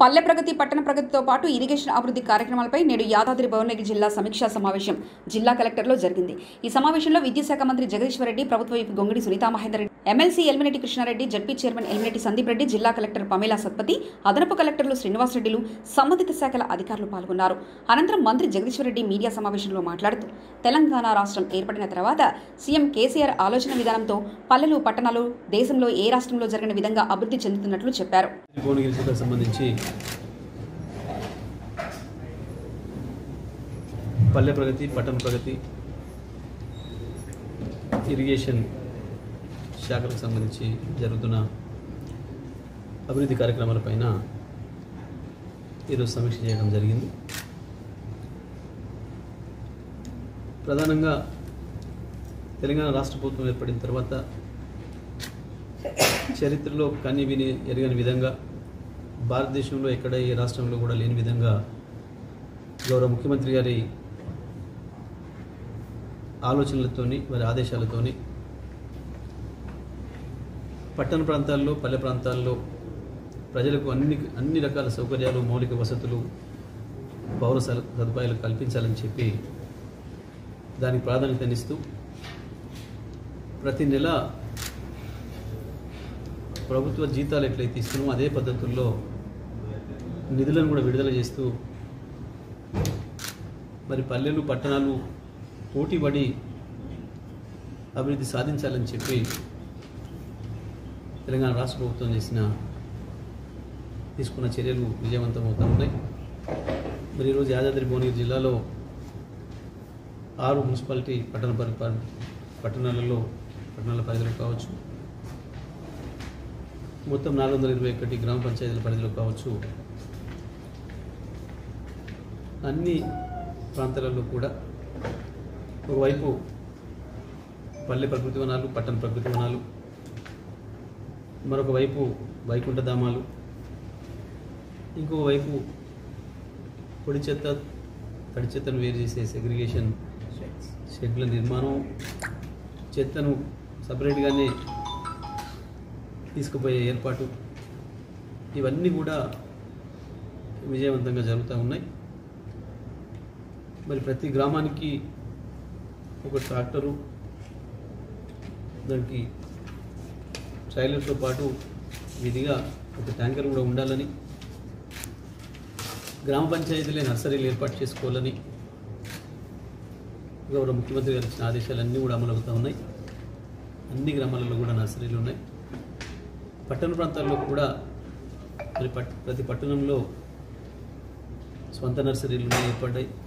పల్లె ప్రగతి పట్టణ ప్రగతితో పాటు ఇరిగేషన్ అభివృద్ధి కార్యక్రమాలపై నేడు యాదాద్రి భువనగిరి జిల్లా సమీక్షా సమావేశం జిల్లా కలెక్టర్లో జరిగింది ఈ సమావేశంలో విద్యాశాఖ మంత్రి జగదీశ్వర్ రెడ్డి ప్రభుత్వ వైపు Gongidi Sunitha Mahender Reddy MLC Elimineti Krishna Reddy ZP chairman Elimineti Sandeep Reddy జిల్లా కలెక్టర్ పమేలా సత్పతి అదనపు కలెక్టర్లు శ్రీనివాస్ రెడ్డిలు సంబంధిత శాఖల అధికారులు పాల్గొన్నారు అనంతరం మంత్రి జగదీశ్వర్ రెడ్డి మీడియా సమావేశంలో మాట్లాడుతూ తెలంగాణ రాష్ట్రం ఏర్పడిన తర్వాత సీఎం కేసీఆర్ ఆలోచన విధానంతో పల్లెలు పట్టణాలు దేశంలో ఏ రాష్ట్రంలో జరిగిన విధంగా అభివృద్ధి చెందుతున్నట్లు చెప్పారు భువనగిరి జిల్లాకు సంబంధించి పల్లె ప్రగతి పట్టణ ప్రగతి ఇరిగేషన్ శాఖలకు సంబంధించి జరుగుతున్న అభివృద్ధి కార్యక్రమాలపైన ఈరోజు సమీక్ష చేయడం జరిగింది ప్రధానంగా తెలంగాణ రాష్ట్ర ప్రభుత్వం ఏర్పడిన తర్వాత చరిత్రలో కని విని ఎరగని విధంగా భారతదేశంలో ఎక్కడ ఏ రాష్ట్రంలో కూడా లేని విధంగా గౌరవ ముఖ్యమంత్రి గారి ఆలోచనలతోని వారి ఆదేశాలతోని పట్టణ ప్రాంతాల్లో పల్లె ప్రాంతాల్లో ప్రజలకు అన్ని అన్ని రకాల సౌకర్యాలు మౌలిక వసతులు పౌర సల- సదుపాయాలు కల్పించాలని చెప్పి దానికి ప్రాధాన్యతనిస్తూ ప్రతి నెల ప్రభుత్వ జీతాలు ఎట్లయితే ఇస్తున్నామో అదే పద్ధతుల్లో నిధులను కూడా విడుదల చేస్తూ మరి పల్లెలు పట్టణాలు పోటీపడి అభివృద్ధి సాధించాలని చెప్పి తెలంగాణ రాష్ట్ర ప్రభుత్వం చేసిన తీసుకున్న చర్యలు విజయవంతం అవుతూ ఉన్నాయి మరి ఈరోజు యాదాద్రి భువనగిరి జిల్లాలో ఆరు మున్సిపాలిటీ పట్టణ పరిపాలన పట్టణాలలో పట్టణాల పరిధిలో కావచ్చు మొత్తం నాలుగు వందల ఇరవై ఒకటి గ్రామ పంచాయతీల పరిధిలో కావచ్చు అన్ని ప్రాంతాలలో కూడా ఒకవైపు పల్లె ప్రకృతి వనాలు పట్టణ ప్రకృతి వనాలు మరొక వైపు వైకుంఠధామాలు ఇంకో వైపు పొడి చెత్త తడి చెత్తను వేరు చేసే సెగ్రిగేషన్ షెడ్ల నిర్మాణం చెత్తను సపరేట్గానే తీసుకుపోయే ఏర్పాటు ఇవన్నీ కూడా విజయవంతంగా జరుగుతూ ఉన్నాయి మరి ప్రతి గ్రామానికి ఒక ట్రాక్టరు దానికి ట్రైలర్తో పాటు విధిగా ఒక ట్యాంకర్ కూడా ఉండాలని గ్రామ పంచాయతీలే నర్సరీలు ఏర్పాటు చేసుకోవాలని గౌరవ ముఖ్యమంత్రి గారు ఇచ్చిన ఆదేశాలన్నీ కూడా అమలు అవుతూ ఉన్నాయి అన్ని గ్రామాలలో కూడా నర్సరీలు ఉన్నాయి పట్టణ ప్రాంతాల్లో కూడా మరి పట్ ప్రతి పట్టణంలో స్వంత నర్సరీలు ఉన్నాయి ఏర్పడ్డాయి